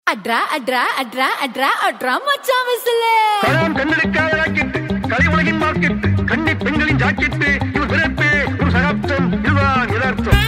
அட்ரா அட்ரா அட்ரா அட்ரா அட்ரா மச்சான் விசிலு கலாம் கண்ணெடுக்காத ராக்கெட்டு கலை உலகின் மார்க்கெட்டு கன்னி பெண்களின் ஜாக்கெட்டு இது பிறப்பு ஒரு சகாப்தம் இதுதான் யதார்த்தம்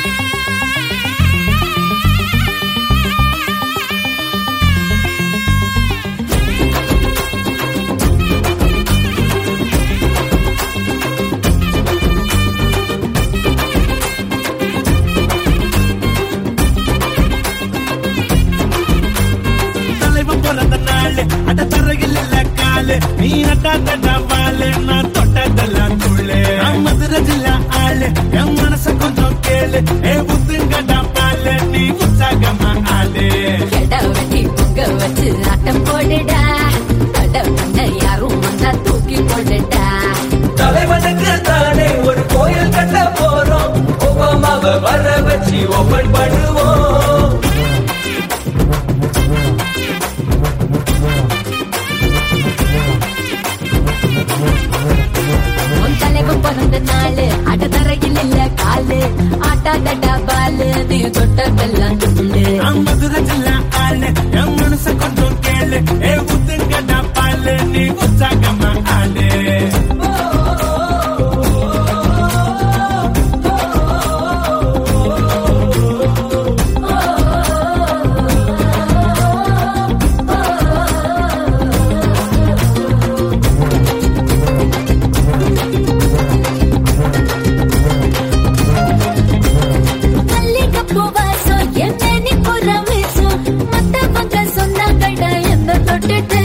தலைவன் பிறந்த நாள் அட தரையில் இல்ல காலு நீ நட்டாத வாழு நான் தொட்டதெல்லாம் துள்ளு நான் மதுரை ஜில்லா ஆளு என் மனச கொஞ்சம் கேளு ஏ புத்துங்கடா பாலு நீ உற்சாகமா ஆளு எட வெட்டி புக்க வச்சு ஆட்டம் போடுடா அட உன்னை யாரும் வந்தா தூக்கி போடுடா தலைவனுக்கு தானே ஒரு கோயில் கட்ட போறோம் ஒபாமாவை வர வச்சு ஓபன் பண்ணுவோம் உன் தலைவன் பிறந்த நாளு அட தரையில் இல்ல காலு ஆட்டாதடா பாலு நீ தொட்டதெல்லாம் துள்ளு நான் மதுரை ஜில்லா ஆளு என் மனச கொஞ்சம் கேளு ஏ புத்துங்கடா பாலு நீ உற்சாகமா ஆளு மல்லிகைப்பூ வாசம் என்ன நீ புற வீசும் மத்தவங்க சொன்னாங்கடா என்ன தொட்டுட்டு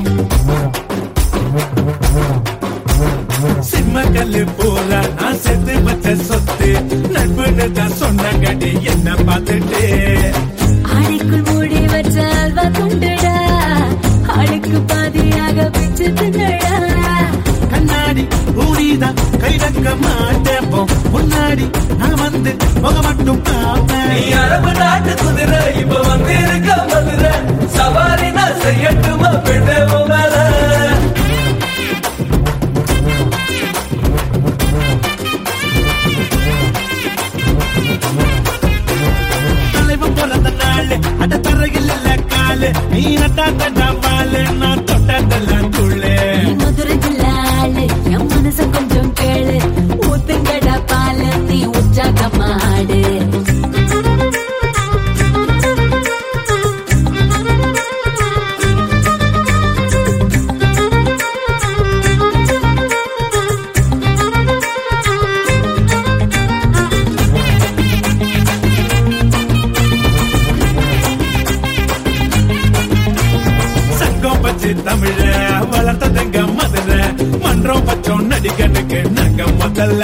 சிம்மக்கல்லு போல நான் செத்து வச்ச சொத்து நட்புன்னு தான் சொன்னங்கடி என்ன பார்த்துட்டு ஆடைக்குள் மூடி வச்ச அல்வா துண்டுடா ஆளுக்கு பாதியாக பிச்சு தின்னடா கண்ணாடி ஊடிதான் கை வைக்க மாட்டேன் போ. முன்னாடி நான் வந்து முக மட்டும் நீ பார்ப்பேன் அரபு நாட்டு குதிரை இப்ப வந்து இருக்க மதுரை சவாரி நான் செய்யட்டுமா பெண்ணே உன் மேல தலைவன் பிறந்த நாள் அட தரையில் இல்ல காலு நீ நட்டாத வாழு நான் தொட்டதெல்லாம் துள்ளு நீ மதுரை ஜில்லாளு என் மனச கொஞ்சம் கேளு ஊத்துங்கடா பால நீ உற்சாகமாடு சங்கம் பச்சு தமிழ வளர்த்ததுங்க மதுரை மன்றம் பச்சோம் நடிகனுக்கு நாங்க முதல்ல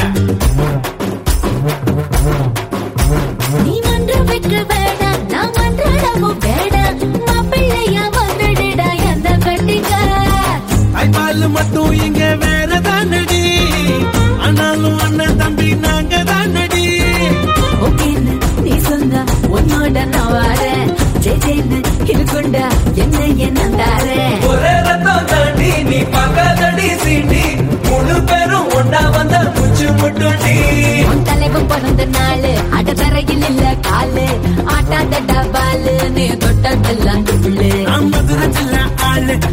நீ மன்று வைக்க வேடாம் நான் மன்றடவும் வேடாம் மாப்பிள்ளையா வந்துடுடா எந்த கட்டிக்கார தாய்ப்பால் மட்டும் இங்க வேற தானடி ஆனாலும் அண்ணன் தம்பி நாங்க தானடி ஓகேன்னு நீ சொன்னா உன்னோட நான் வரேன் ஜெய் ஜெயின்னு இருக்குண்டா என்ன என்ன தாரேன் ஒரே ரத்தம் தாண்டி நீ பார்க்காதடி சீண்டி முழு பேரும் ஒன்னா வந்த முச்சு முட்டுண்டி உன் தலைவன் பிறந்த நாளு அட தரையில் இல்ல காலு ஆட்டாதடா பாலு நீ தொட்டதெல்லாம் துள்ளு நான் மதுரை ஜில்லா ஆளு